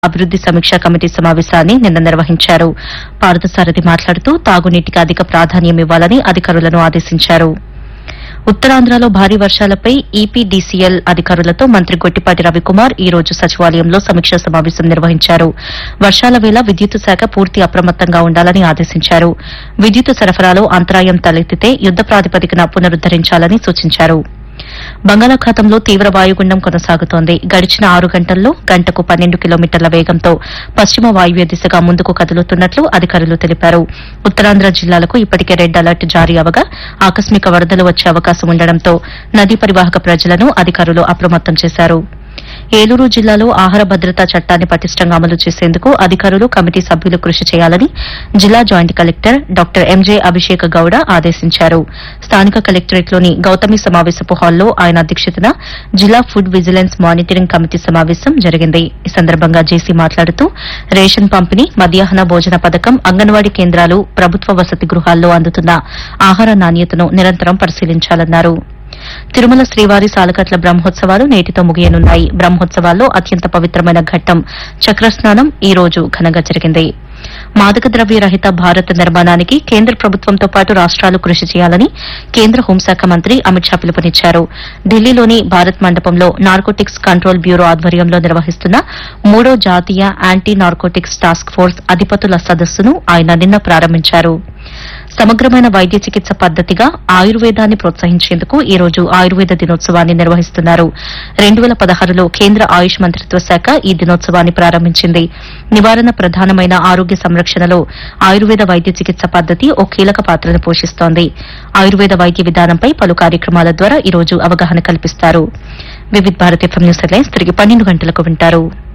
అభివృద్ది సమీక్షా కమిటీ సమావేశాన్ని నిన్న నిర్వహించారు పార్థసారథి మాట్లాడుతూ తాగునీటికి అధిక ప్రాధాన్యం ఇవ్వాలని అధికారులను ఆదేశించారు ఉత్తరాంధ్రలో భారీ వర్షాలపై ఈపీడీసీఎల్ అధికారులతో మంత్రి గొట్టిపాటి రవికుమార్ ఈ రోజు సచివాలయంలో సమీక్షా సమావేశం నిర్వహించారు వర్షాల వేళ విద్యుత్ శాఖ పూర్తి అప్రమత్తంగా ఉండాలని ఆదేశించారు విద్యుత్ సరఫరాలో అంతరాయం తలెత్తితే యుద్ద ప్రాతిపదికన పునరుద్దరించాలని సూచించారు బంగాళాఖాతంలో తీవ్ర వాయుగుండం కొనసాగుతోంది గడిచిన ఆరు గంటల్లో గంటకు పన్నెండు కిలోమీటర్ల వేగంతో పశ్చిమ వాయువ్య దిశగా ముందుకు కదులుతున్నట్లు అధికారులు తెలిపారు ఉత్తరాంధ్ర జిల్లాలకు ఇప్పటికే రెడ్ అలర్ట్ జారీ అవగా ఆకస్మిక వరదలు వచ్చే అవకాశం ఉండడంతో నదీ పరివాహక ప్రజలను అధికారులు అప్రమత్తం చేశారు ఏలూరు జిల్లాలో ఆహార భద్రతా చట్టాన్ని పటిష్టంగా అమలు చేసేందుకు అధికారులు కమిటీ సభ్యులు కృషి చేయాలని జిల్లా joint collector doctor MJ Abhishek Gowda ఆదేశించారు స్థానిక కలెక్టరేట్లోని గౌతమి సమావేశపు హాల్లో ఆయన అధ్యక్షతన జిల్లా ఫుడ్ విజిలెన్స్ మానిటరింగ్ కమిటీ సమావేశం జరిగింది ఈ సందర్భంగా జేసీ మాట్లాడుతూ రేషన్ పంపిణీ మధ్యాహ్న భోజన పథకం అంగన్వాడీ కేంద్రాలు ప్రభుత్వ వసతి గృహాల్లో అందుతున్న ఆహార నాణ్యతను నిరంతరం పరిశీలించాలన్నారు తిరుమల శ్రీవారి సాలకట్ల బ్రహ్మోత్సవాలు నేటితో ముగియనున్నాయి బ్రహ్మోత్సవాల్లో అత్యంత పవిత్రమైన ఘట్టం చక్రస్నానం ఈ రోజు ఘనంగా జరిగింది మాదక ద్రవ్య రహిత భారత్ నిర్మాణానికి కేంద్ర ప్రభుత్వంతో పాటు రాష్ట్రాలు కృషి చేయాలని కేంద్ర హోంశాఖ మంత్రి అమిత్ షా పిలుపునిచ్చారు ఢిల్లీలోని భారత్ మండపంలో నార్కోటిక్స్ కంట్రోల్ బ్యూరో ఆధ్వర్యంలో నిర్వహిస్తున్న మూడో జాతీయ యాంటీ నార్కోటిక్స్ టాస్క్ ఫోర్స్ అధిపతుల సదస్సును ఆయన నిన్న ప్రారంభించారు సమగ్రమైన వైద్య చికిత్స పద్దతిగా ఆయుర్వేదాన్ని ప్రోత్సహించేందుకు ఈ రోజు ఆయుర్వేద దినోత్సవాన్ని నిర్వహిస్తున్నారు రెండు వేల పదహారులో కేంద్ర ఆయుష్ మంత్రిత్వ శాఖ ఈ దినోత్సవాన్ని ప్రారంభించింది నివారణ ప్రధానమైన ఆరోగ్య సంరక్షణలో ఆయుర్వేద వైద్య చికిత్స పద్దతి ఓ కీలక పాత్రను పోషిస్తోంది ఆయుర్వేద వైద్య విధానంపై పలు కార్యక్రమాల ద్వారా ఈ రోజు అవగాహన కల్పిస్తారు వివిధ భారత్ ఎఫ్ఎం న్యూస్ హెడ్లైన్స్ తిరిగి పన్నెండు గంటలకు వింటారు